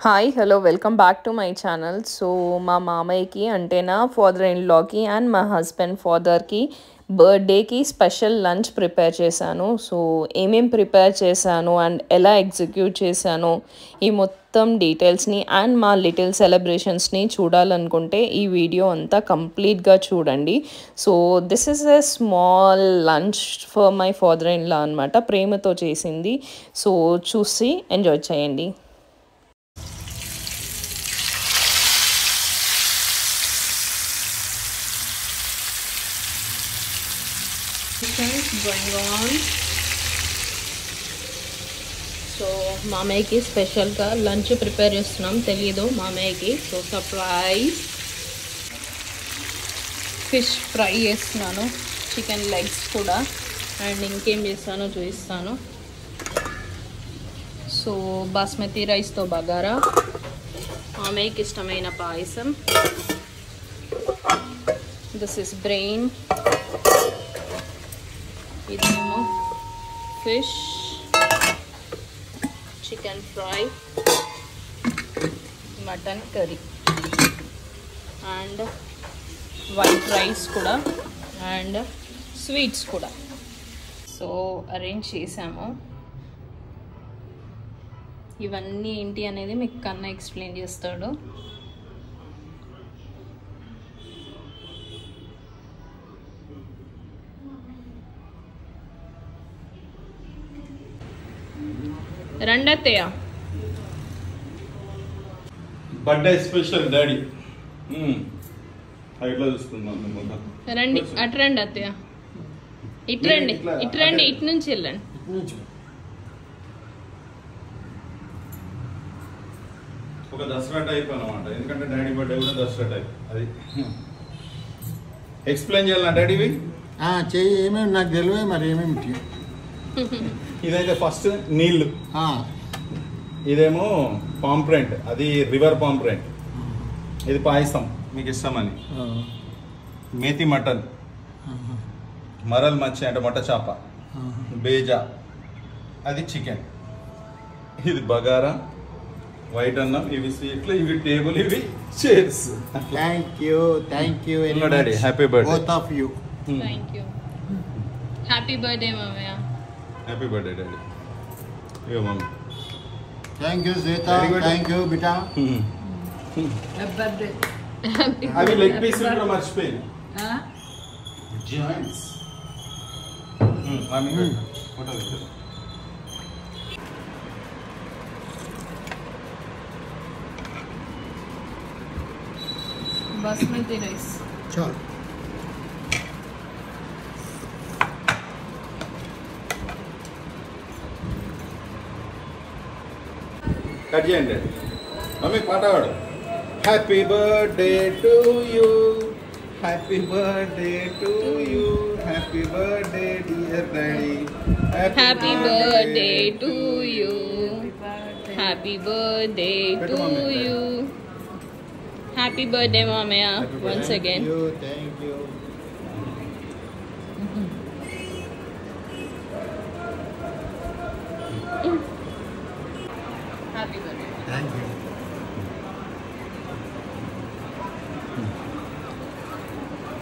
Hi hello welcome back to my channel so మా మామయ్యకి అంటే నా ఫాదర్ ఇన్ లాకి అండ్ మా హస్బెండ్ ఫాదర్కి బర్త్డేకి స్పెషల్ లంచ్ ప్రిపేర్ చేశాను సో ఏమేం ప్రిపేర్ చేశాను అండ్ ఎలా ఎగ్జిక్యూట్ చేశాను ఈ మొత్తం డీటెయిల్స్ని అండ్ మా లిటిల్ సెలబ్రేషన్స్ని చూడాలనుకుంటే ఈ వీడియో అంతా కంప్లీట్గా చూడండి so this is a small lunch for my father in law అనమాట ప్రేమతో చేసింది సో చూసి ఎంజాయ్ చేయండి going on సో మామయ్యకి స్పెషల్గా లంచ్ ప్రిపేర్ చేస్తున్నాం తెలియదు మామయ్యకి సో సర్ప్రైజ్ ఫిష్ ఫ్రై చేస్తున్నాను చికెన్ లెగ్స్ కూడా అండ్ ఇంకేం చేస్తానో చూపిస్తాను సో బాస్మతి రైస్తో బగారా మామయ్యకి ఇష్టమైన పాయసం దిస్ ఇస్ బ్రెయిన్ ఇదేమో fish chicken fry mutton curry and white rice కూడా అండ్ స్వీట్స్ కూడా సో అరేంజ్ చేసాము ఇవన్నీ ఏంటి అనేది మీకు కన్నా ఎక్స్ప్లెయిన్ చేస్తాడు రెండత్తయ్య బర్త్డే స్పెషల్ డాడీ హైట్లో చూస్తున్నాం మిమ్మల్ని రండి అటు రండి అత్తయ్య ఇటు రండి ఇట్లా, ఇటు రండి అదే. ఇటు నుంచి వెళ్ళండి ఒక దసరా టైప్ అనమాట ఎందుకంటే డాడీ బర్త్డే కూడా దసరా టైప్ అది ఎక్స్ప్లెయిన్ చేయాలన్నా డాడీవి ఆ, చెయ్యి ఏమేమి నాకు తెలివే మరి ఏమేమి ఇదైతే ఫస్ట్ నీళ్లు ఆ, ఇదేమో పాంప్రెంట్ అది రివర్ పాంప్రెంట్ ఇది పాయసం మీకు ఇష్టమని ఆ, మేతి మటన్ ఆహా, మరల్ మచ్చి అంటే మొట్ట చేప ఆహా. బేజా అది చికెన్ ఇది బగారా వైట్ అన్నం ఇవి స్వీట్లు ఇవి టేబుల్ ఇవి chairs thank you thank you very ఇంకో daddy, happy birthday. Both of you thank you happy birthday మామయ్య హ్యాపీ బర్త్డే డాడీ ఇగో mummy thank you Shweta Very good. Thank you బిటా అవి లెగ్ పీస్ కూడా మర్చిపోయింది జాయింట్స్ మమ్మీ ఫోటో పెట్టు. Basmati rice చాలు cut చేయండి మమ్మీ పాట పాడు happy birthday to you happy birthday to you happy birthday dear daddy happy birthday to you happy birthday to you happy birthday మామయ్య వన్స్ అగైన్ యూ థ్యాంక్